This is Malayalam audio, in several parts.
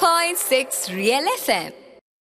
101.6 Real FM.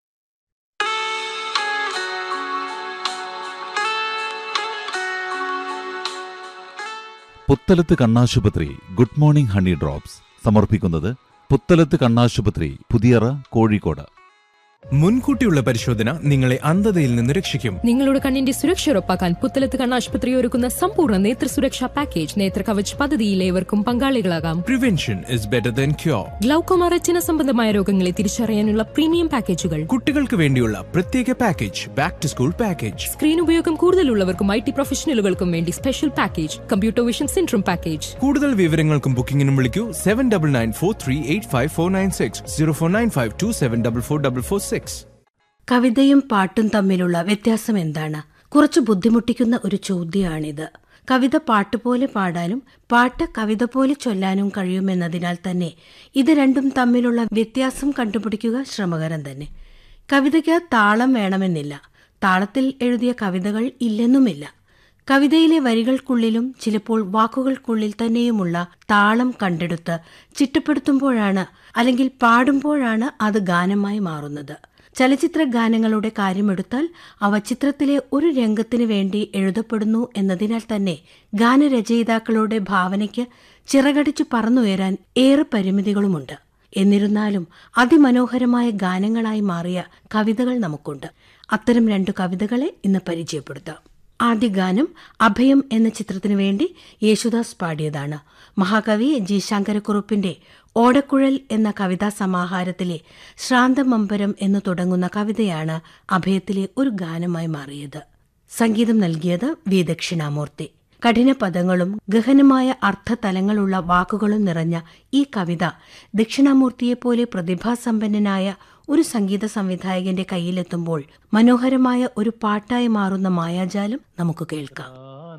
പുത്തലത്ത് കണ്ണാശുപത്രി ഗുഡ് മോർണിംഗ് ഹണി ഡ്രോപ്സ് സമർപ്പിക്കുന്നത് പുത്തലത്ത് കണ്ണാശുപത്രി പുതിയറ കോഴിക്കോട് മുൻകൂട്ടിയുള്ള പരിശോധന നിങ്ങളെ അന്ധതയിൽ നിന്ന് രക്ഷിക്കും നിങ്ങളുടെ കണ്ണിന്റെ സുരക്ഷ ഉറപ്പാക്കാൻ പുത്തലത്ത് കണ്ണാശുപത്രി ഒരുക്കുന്ന സമ്പൂർണ്ണ നേത്ര സുരക്ഷാ പാക്കേജ് നേത്ര കവച് പദ്ധതിയിൽ ഏവർക്കും പങ്കാളികളാകാം prevention is better than cure glaucoma retina സംബന്ധമായ രോഗങ്ങളെ തിരിച്ചറിയാനുള്ള പ്രീമിയം പാക്കേജുകൾ കുട്ടികൾക്ക് വേണ്ടിയുള്ള പ്രത്യേക package back to school package screen ഉപയോഗം കൂടുതലുള്ളവർക്കും ഐ ടി പ്രൊഫഷണലുകൾക്കും വേണ്ടി special package computer vision syndrome package കൂടുതൽ വിവരങ്ങൾക്കും ബുക്കിംഗിനും വിളിക്കൂ seven double nine four three eight five four nine six zero four nine five two seven double four double four six കവിതയും പാട്ടും തമ്മിലുള്ള വ്യത്യാസം എന്താണ് കുറച്ച് ബുദ്ധിമുട്ടിക്കുന്ന ഒരു ചോദ്യമാണിത് കവിത പാട്ടുപോലെ പാടാനും പാട്ട് കവിത പോലെ ചൊല്ലാനും കഴിയുമെന്നതിനാൽ തന്നെ ഇത് രണ്ടും തമ്മിലുള്ള വ്യത്യാസം കണ്ടുപിടിക്കുക ശ്രമകരം തന്നെ കവിതയ്ക്ക് താളം വേണമെന്നില്ല താളത്തിൽ എഴുതിയ കവിതകൾ ഇല്ലെന്നുമില്ല കവിതയിലെ വരികൾക്കുള്ളിലും ചിലപ്പോൾ വാക്കുകൾക്കുള്ളിൽ തന്നെയുമുള്ള താളം കണ്ടെടുത്ത് ചിട്ടപ്പെടുത്തുമ്പോഴാണ് അല്ലെങ്കിൽ പാടുമ്പോഴാണ് അത് ഗാനമായി മാറുന്നത് ചലച്ചിത്ര ഗാനങ്ങളുടെ കാര്യമെടുത്താൽ അവ ചിത്രത്തിലെ ഒരു രംഗത്തിനു വേണ്ടി എഴുതപ്പെടുന്നു എന്നതിനാൽ തന്നെ ഗാനരചയിതാക്കളുടെ ഭാവനയ്ക്ക് ചിറകടിച്ചു പറന്നുയരാൻ ഏറെ പരിമിതികളുമുണ്ട് എന്നിരുന്നാലും അതിമനോഹരമായ ഗാനങ്ങളായി മാറിയ കവിതകൾ നമുക്കുണ്ട് അത്തരം രണ്ടു കവിതകളെ ഇന്ന് പരിചയപ്പെടുത്താം ആദ്യ ഗാനം അഭയം എന്ന ചിത്രത്തിനു വേണ്ടി യേശുദാസ് പാടിയതാണ് മഹാകവി ജി ശങ്കരക്കുറുപ്പിന്റെ ഓടക്കുഴൽ എന്ന കവിതാ സമാഹാരത്തിലെ ശ്രാന്തമമ്പരം എന്ന് തുടങ്ങുന്ന കവിതയാണ് അഭയത്തിലെ ഒരു ഗാനമായി മാറിയത് സംഗീതം നൽകിയത് വി ദക്ഷിണാമൂർത്തി കഠിന പദങ്ങളും ഗഹനമായ അർത്ഥതലങ്ങളുള്ള വാക്കുകളും നിറഞ്ഞ ഈ കവിത ദക്ഷിണാമൂർത്തിയെപ്പോലെ പ്രതിഭാസമ്പന്നനായ ഒരു സംഗീത സംവിധായകന്റെ കയ്യിലെത്തുമ്പോൾ മനോഹരമായ ഒരു പാട്ടായി മാറുന്ന മായാജാലം നമുക്ക് കേൾക്കാം